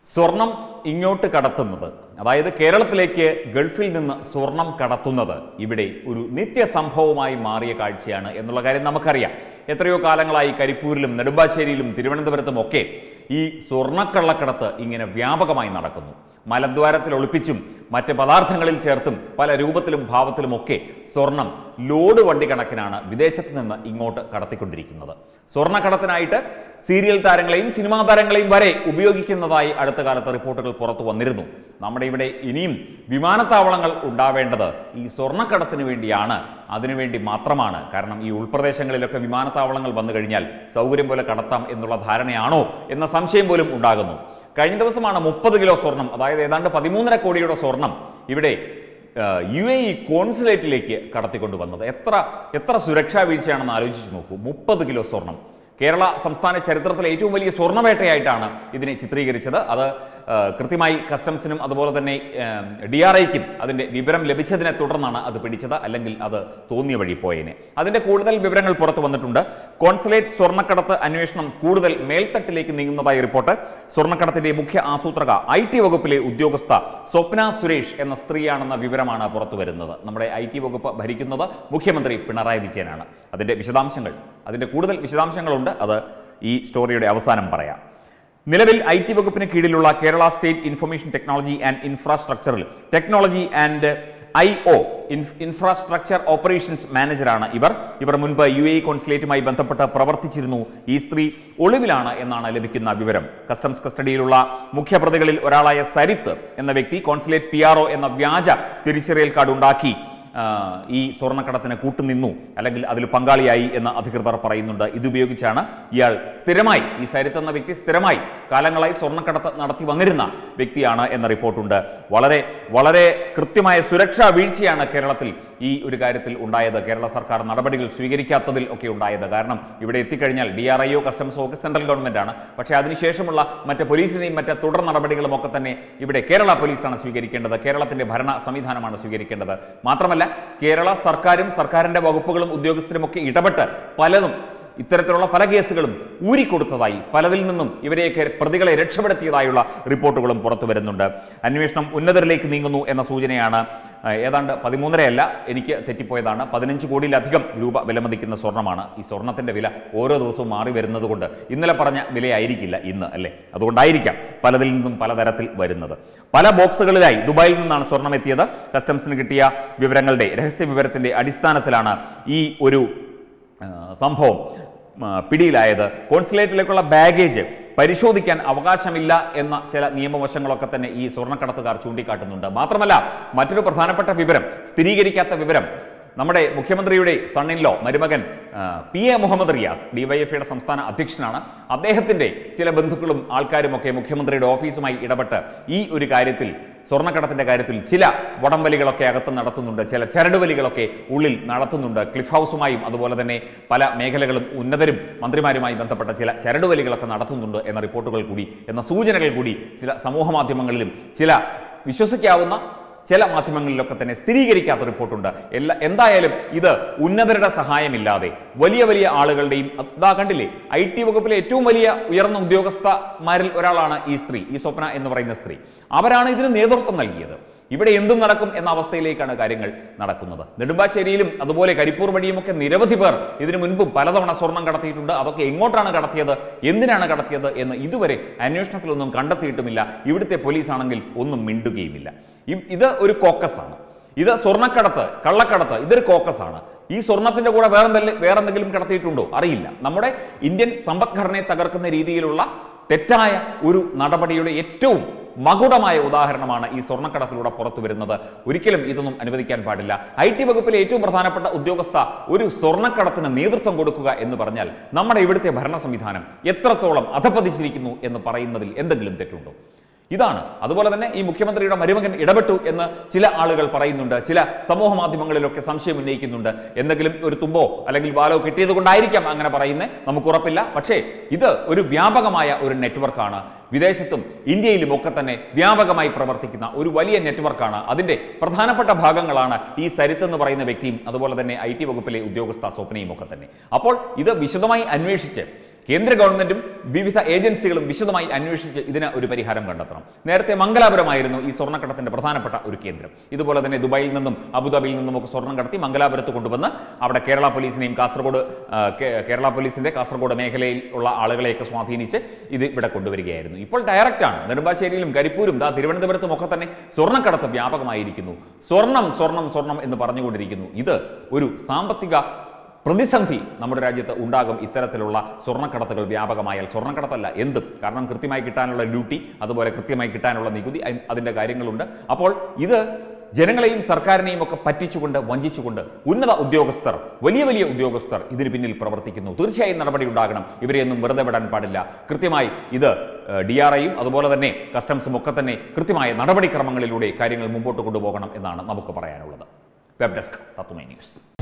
സ്വർണം ഇങ്ങോട്ട് കടത്തുന്നത് അതായത് കേരളത്തിലേക്ക് ഗൾഫിൽ നിന്ന് സ്വർണം കടത്തുന്നത് ഇവിടെ ഒരു നിത്യസംഭവമായി മാറിയ കാഴ്ചയാണ് എന്നുള്ള കാര്യം നമുക്കറിയാം എത്രയോ കാലങ്ങളായി കരിപ്പൂരിലും നെടുമ്പാശ്ശേരിയിലും തിരുവനന്തപുരത്തും ഒക്കെ ഈ സ്വർണ്ണക്കള്ളക്കടത്ത് ഇങ്ങനെ വ്യാപകമായി നടക്കുന്നു മലദ്വാരത്തിൽ ഒളിപ്പിച്ചും മറ്റ് പദാർത്ഥങ്ങളിൽ ചേർത്തും പല രൂപത്തിലും ഭാവത്തിലുമൊക്കെ സ്വർണം ലോഡ് വണ്ടി കണക്കിനാണ് വിദേശത്ത് നിന്ന് ഇങ്ങോട്ട് കടത്തിക്കൊണ്ടിരിക്കുന്നത് സ്വർണ്ണക്കടത്തിനായിട്ട് സീരിയൽ താരങ്ങളെയും സിനിമാ താരങ്ങളെയും വരെ ഉപയോഗിക്കുന്നതായി അടുത്ത കാലത്ത് റിപ്പോർട്ടുകൾ പുറത്തു വന്നിരുന്നു നമ്മുടെ ഇവിടെ ഇനിയും വിമാനത്താവളങ്ങൾ ഉണ്ടാവേണ്ടത് ഈ സ്വർണ്ണക്കടത്തിന് വേണ്ടിയാണ് അതിനുവേണ്ടി മാത്രമാണ് കാരണം ഈ ഉൾപ്രദേശങ്ങളിലൊക്കെ വിമാനത്താവളങ്ങൾ വന്നു കഴിഞ്ഞാൽ സൗകര്യം പോലെ കടത്താം എന്നുള്ള ധാരണയാണോ എന്ന സംശയം പോലും ഉണ്ടാകുന്നു കഴിഞ്ഞ ദിവസമാണ് മുപ്പത് കിലോ സ്വർണം അതായത് ഏതാണ്ട് പതിമൂന്നര കോടിയുടെ സ്വർണം ഇവിടെ യു എ ഇ കോൺസുലേറ്റിലേക്ക് കടത്തിക്കൊണ്ടുവന്നത് എത്ര എത്ര സുരക്ഷാ വീഴ്ചയാണെന്ന് ആലോചിച്ച് നോക്കൂ മുപ്പത് കിലോ സ്വർണം കേരള സംസ്ഥാന ചരിത്രത്തിലെ ഏറ്റവും വലിയ സ്വർണ്ണവേട്ടയായിട്ടാണ് ഇതിനെ ചിത്രീകരിച്ചത് അത് ആ, കൃത്യമായി കസ്റ്റംസിനും അതുപോലെ തന്നെ ഡി ആർ ഐക്കും അതിൻ്റെ വിവരം ലഭിച്ചതിനെ തുടർന്നാണ് അത് പിടിച്ചത് അല്ലെങ്കിൽ അത് തോന്നിയ വഴി പോയേനെ അതിൻ്റെ കൂടുതൽ വിവരങ്ങൾ പുറത്തു വന്നിട്ടുണ്ട് കോൺസുലേറ്റ് സ്വർണ്ണക്കടത്ത് അന്വേഷണം കൂടുതൽ മേൽത്തട്ടിലേക്ക് നീങ്ങുന്നതായി റിപ്പോർട്ട് സ്വർണ്ണക്കടത്തിന്റെ മുഖ്യ ആസൂത്രക ഐ ടി വകുപ്പിലെ ഉദ്യോഗസ്ഥ സ്വപ്ന സുരേഷ് എന്ന സ്ത്രീയാണെന്ന വിവരമാണ് പുറത്തു വരുന്നത് നമ്മുടെ ഐ ടി വകുപ്പ് ഭരിക്കുന്നത് മുഖ്യമന്ത്രി പിണറായി വിജയനാണ് അതിന്റെ വിശദാംശങ്ങൾ അതിന്റെ കൂടുതൽ വിശദാംശങ്ങളുണ്ട് അത് ഈ സ്റ്റോറിയുടെ അവസാനം പറയാം നിലവിൽ ഐ ടി വകുപ്പിന് കീഴിലുള്ള Kerala state information technology and ഇൻഫ്രാസ്ട്രക്ചറിൽ technology and I O infrastructure operations മാനേജറാണ് ഇവർ ഇവർ മുൻപ് യു എ കോൺസുലേറ്റുമായി ബന്ധപ്പെട്ട് പ്രവർത്തിച്ചിരുന്നു ഈ സ്ത്രീ ഒളിവിലാണ് എന്നാണ് ലഭിക്കുന്ന വിവരം കസ്റ്റംസ് കസ്റ്റഡിയിലുള്ള മുഖ്യപ്രതികളിൽ ഒരാളായ സരിത്ത് എന്ന വ്യക്തി കോൺസുലേറ്റ് പി എന്ന വ്യാജ തിരിച്ചറിയൽ കാർഡ് ഉണ്ടാക്കി ആ, ഈ സ്വർണ്ണക്കടത്തിന് കൂട്ടുനിന്നു അല്ലെങ്കിൽ അതിൽ പങ്കാളിയായി എന്ന് അധികൃതർ പറയുന്നുണ്ട് ഇതുപയോഗിച്ചാണ് ഇയാൾ സ്ഥിരമായി ഈ സരിത്ത് എന്ന വ്യക്തി സ്ഥിരമായി കാലങ്ങളായി സ്വർണ്ണക്കടത്ത് നടത്തി വന്നിരുന്ന വ്യക്തിയാണ് എന്ന റിപ്പോർട്ടുണ്ട് വളരെ വളരെ കൃത്യമായ സുരക്ഷാ വീഴ്ചയാണ് കേരളത്തിൽ ഈ ഒരു കാര്യത്തിൽ ഉണ്ടായത് കേരള സർക്കാർ നടപടികൾ സ്വീകരിക്കാത്തതിൽ ഒക്കെ ഉണ്ടായത് കാരണം ഇവിടെ എത്തിക്കഴിഞ്ഞാൽ ഡി ആർ ഐഒ കസ്റ്റംസോ ഒക്കെ സെൻട്രൽ ഗവൺമെന്റ് ആണ് പക്ഷേ അതിനുശേഷമുള്ള മറ്റ് പോലീസിനെയും മറ്റ് തുടർ നടപടികളും ഒക്കെ തന്നെ ഇവിടെ കേരള പോലീസാണ് സ്വീകരിക്കേണ്ടത് കേരളത്തിന്റെ ഭരണ സംവിധാനമാണ് സ്വീകരിക്കേണ്ടത് മാത്രമല്ല കേരള സർക്കാരും സർക്കാരിന്റെ വകുപ്പുകളും ഉദ്യോഗസ്ഥരും ഒക്കെ ഇടപെട്ട് പലതും ഇത്തരത്തിലുള്ള പല കേസുകളും ഊരിക്കൊടുത്തതായി പലതിൽ നിന്നും ഇവരെയൊക്കെ പ്രതികളെ രക്ഷപ്പെടുത്തിയതായുള്ള റിപ്പോർട്ടുകളും പുറത്തു വരുന്നുണ്ട് അന്വേഷണം ഉന്നതരിലേക്ക് നീങ്ങുന്നു എന്ന സൂചനയാണ് ആ, ഏതാണ്ട് പതിമൂന്നരയല്ല എനിക്ക് തെറ്റിപ്പോയതാണ് പതിനഞ്ച് കോടിയിലധികം രൂപ വിലമതിക്കുന്ന സ്വർണ്ണമാണ് ഈ സ്വർണത്തിന്റെ വില ഓരോ ദിവസവും മാറി വരുന്നത് കൊണ്ട് ഇന്നലെ പറഞ്ഞ വിലയായിരിക്കില്ല ഇന്ന് അല്ലേ അതുകൊണ്ടായിരിക്കാം പലതിൽ നിന്നും പലതരത്തിൽ വരുന്നത് പല ബോക്സുകളിലായി ദുബായിൽ നിന്നാണ് സ്വർണം എത്തിയത് കസ്റ്റംസിന് കിട്ടിയ വിവരങ്ങളുടെ രഹസ്യ വിവരത്തിന്റെ അടിസ്ഥാനത്തിലാണ് ഈ ഒരു ആ, സംഭവം ആ, പിടിയിലായത് കോൺസുലേറ്റിലേക്കുള്ള ബാഗേജ് പരിശോധിക്കാൻ അവകാശമില്ല എന്ന ചില നിയമവശങ്ങളൊക്കെ തന്നെ ഈ സ്വർണ്ണക്കടത്തുകാർ ചൂണ്ടിക്കാട്ടുന്നുണ്ട് മാത്രമല്ല മറ്റൊരു പ്രധാനപ്പെട്ട വിവരം സ്ഥിരീകരിക്കാത്ത വിവരം നമ്മുടെ മുഖ്യമന്ത്രിയുടെ സണ്ണിൻലോ മരുമകൻ ആ, പി എ മുഹമ്മദ് റിയാസ് ഡിവൈഎഫ്ഐയുടെ സംസ്ഥാന അധ്യക്ഷനാണ് അദ്ദേഹത്തിന്റെ ചില ബന്ധുക്കളും ആൾക്കാരുമൊക്കെ മുഖ്യമന്ത്രിയുടെ ഓഫീസുമായി ഇടപെട്ട് ഈ ഒരു കാര്യത്തിൽ സ്വർണ്ണക്കടത്തിന്റെ കാര്യത്തിൽ ചില വടംവലികളൊക്കെ അകത്ത് നടത്തുന്നുണ്ട് ചില ചരടുവലികളൊക്കെ ഉള്ളിൽ നടത്തുന്നുണ്ട് ക്ലിഫ് ഹൗസുമായും അതുപോലെ തന്നെ പല മേഖലകളും ഉന്നതരും മന്ത്രിമാരുമായി ബന്ധപ്പെട്ട ചില ചരടുവലികളൊക്കെ നടത്തുന്നുണ്ട് എന്ന റിപ്പോർട്ടുകൾ കൂടി എന്ന സൂചനകൾ കൂടി ചില സമൂഹ മാധ്യമങ്ങളിലും ചില വിശ്വസിക്കാവുന്ന ചില മാധ്യമങ്ങളിലൊക്കെ തന്നെ സ്ഥിരീകരിക്കാത്ത റിപ്പോർട്ടുണ്ട് എല്ലാ എന്തായാലും ഇത് ഉന്നതരുടെ സഹായമില്ലാതെ വലിയ വലിയ ആളുകളുടെയും അതാ കണ്ടില്ലേ ഐ ടി വകുപ്പിലെ ഏറ്റവും വലിയ ഉയർന്ന ഉദ്യോഗസ്ഥന്മാരിൽ ഒരാളാണ് ഈ സ്ത്രീ ഈ സ്വപ്ന എന്ന് പറയുന്ന സ്ത്രീ അവരാണ് ഇതിന് നേതൃത്വം നൽകിയത് ഇവിടെ എന്തും നടക്കും എന്ന അവസ്ഥയിലേക്കാണ് കാര്യങ്ങൾ നടക്കുന്നത് നെടുമ്പാശ്ശേരിയിലും അതുപോലെ കരിപ്പൂർ വഴിയുമൊക്കെ നിരവധി പേർ ഇതിനു മുൻപും പലതവണ സ്വർണം കടത്തിയിട്ടുണ്ട് അതൊക്കെ എങ്ങോട്ടാണ് കടത്തിയത് എന്തിനാണ് കടത്തിയത് എന്ന് ഇതുവരെ അന്വേഷണത്തിലൊന്നും കണ്ടെത്തിയിട്ടുമില്ല ഇവിടുത്തെ പോലീസാണെങ്കിൽ ഒന്നും മിണ്ടുകയുമില്ല ഇ- ഇത് ഒരു കോക്കസ് ആണ് ഇത് സ്വർണ്ണക്കടത്ത് കള്ളക്കടത്ത് ഇതൊരു കോക്കസ് ആണ് ഈ സ്വർണത്തിന്റെ കൂടെ വേറെന്തെങ്കിലും വേറെന്തെങ്കിലും കടത്തിയിട്ടുണ്ടോ അറിയില്ല നമ്മുടെ ഇന്ത്യൻ സമ്പദ്ഘടനയെ തകർക്കുന്ന രീതിയിലുള്ള തെറ്റായ ഒരു നടപടിയുടെ ഏറ്റവും മകുടമായ ഉദാഹരണമാണ് ഈ സ്വർണ്ണക്കടത്തിലൂടെ പുറത്തു വരുന്നത് ഒരിക്കലും ഇതൊന്നും അനുവദിക്കാൻ പാടില്ല ഐ ടി വകുപ്പിലെ ഏറ്റവും പ്രധാനപ്പെട്ട ഉദ്യോഗസ്ഥ ഒരു സ്വർണ്ണക്കടത്തിന് നേതൃത്വം കൊടുക്കുക എന്ന് പറഞ്ഞാൽ നമ്മുടെ ഇവിടുത്തെ ഭരണ സംവിധാനം എത്രത്തോളം അധപ്പതിച്ചിരിക്കുന്നു എന്ന് പറയുന്നതിൽ എന്തെങ്കിലും തെറ്റുണ്ടോ ഇതാണ് അതുപോലെ തന്നെ ഈ മുഖ്യമന്ത്രിയുടെ മരുമകൻ ഇടപെട്ടു എന്ന് ചില ആളുകൾ പറയുന്നുണ്ട് ചില സമൂഹ മാധ്യമങ്ങളിലൊക്കെ സംശയം ഉന്നയിക്കുന്നുണ്ട് എന്തെങ്കിലും ഒരു തുമ്പോ അല്ലെങ്കിൽ വാലോ കിട്ടിയത് കൊണ്ടായിരിക്കാം അങ്ങനെ പറയുന്നത് നമുക്ക് ഉറപ്പില്ല പക്ഷേ ഇത് ഒരു വ്യാപകമായ ഒരു നെറ്റ്വർക്കാണ് വിദേശത്തും ഇന്ത്യയിലും ഒക്കെ തന്നെ വ്യാപകമായി പ്രവർത്തിക്കുന്ന ഒരു വലിയ നെറ്റ്വർക്കാണ് അതിന്റെ പ്രധാനപ്പെട്ട ഭാഗങ്ങളാണ് ഈ സരിത്ത് എന്ന് പറയുന്ന വ്യക്തിയും അതുപോലെ തന്നെ ഐ ടി വകുപ്പിലെ ഉദ്യോഗസ്ഥ സ്വപ്നയും ഒക്കെ തന്നെ അപ്പോൾ ഇത് വിശദമായി അന്വേഷിച്ച് കേന്ദ്ര ഗവൺമെന്റും വിവിധ ഏജൻസികളും വിശദമായി അന്വേഷിച്ച് ഇതിന് ഒരു പരിഹാരം കണ്ടെത്തണം നേരത്തെ മംഗലാപുരമായിരുന്നു ഈ സ്വർണ്ണക്കടത്തിന്റെ പ്രധാനപ്പെട്ട ഒരു കേന്ദ്രം ഇതുപോലെ തന്നെ ദുബായിൽ നിന്നും അബുദാബിയിൽ നിന്നും ഒക്കെ സ്വർണ്ണം കടത്തി മംഗലാപുരത്ത് കൊണ്ടുവന്ന് അവിടെ കേരള പോലീസിനെയും കാസർഗോഡ് ആ, കേ- കേരള പോലീസിന്റെ കാസർഗോഡ് മേഖലയിൽ ഉള്ള ആളുകളെയൊക്കെ സ്വാധീനിച്ച് ഇത് ഇവിടെ കൊണ്ടുവരികയായിരുന്നു ഇപ്പോൾ ഡയറക്റ്റ് ആണ് നെടുമ്പാശ്ശേരിയിലും കരിപ്പൂരും ദാ തിരുവനന്തപുരത്തും ഒക്കെ തന്നെ സ്വർണ്ണക്കടത്ത് വ്യാപകമായിരിക്കുന്നു സ്വർണം സ്വർണം സ്വർണം എന്ന് പറഞ്ഞുകൊണ്ടിരിക്കുന്നു ഇത് ഒരു സാമ്പത്തിക പ്രതിസന്ധി നമ്മുടെ രാജ്യത്ത് ഉണ്ടാകും ഇത്തരത്തിലുള്ള സ്വർണ്ണക്കടത്തുകൾ വ്യാപകമായാൽ സ്വർണ്ണക്കടത്തല്ല എന്തും കാരണം കൃത്യമായി കിട്ടാനുള്ള ഡ്യൂട്ടി അതുപോലെ കൃത്യമായി കിട്ടാനുള്ള നികുതി അ- അതിൻ്റെ കാര്യങ്ങളുണ്ട് അപ്പോൾ ഇത് ജനങ്ങളെയും സർക്കാരിനെയും ഒക്കെ പറ്റിച്ചുകൊണ്ട് വഞ്ചിച്ചുകൊണ്ട് ഉന്നത ഉദ്യോഗസ്ഥർ വലിയ വലിയ ഉദ്യോഗസ്ഥർ ഇതിന് പിന്നിൽ പ്രവർത്തിക്കുന്നു തീർച്ചയായും നടപടി ഉണ്ടാകണം ഇവരെയൊന്നും വെറുതെ വിടാൻ പാടില്ല കൃത്യമായി ഇത് ഡി ആർ ഐയും അതുപോലെ തന്നെ കസ്റ്റംസും ഒക്കെ തന്നെ കൃത്യമായ നടപടിക്രമങ്ങളിലൂടെ കാര്യങ്ങൾ മുമ്പോട്ട് കൊണ്ടുപോകണം എന്നാണ് നമുക്ക് പറയാനുള്ളത് വെബ് ഡെസ്ക് തത്വമൈ ന്യൂസ്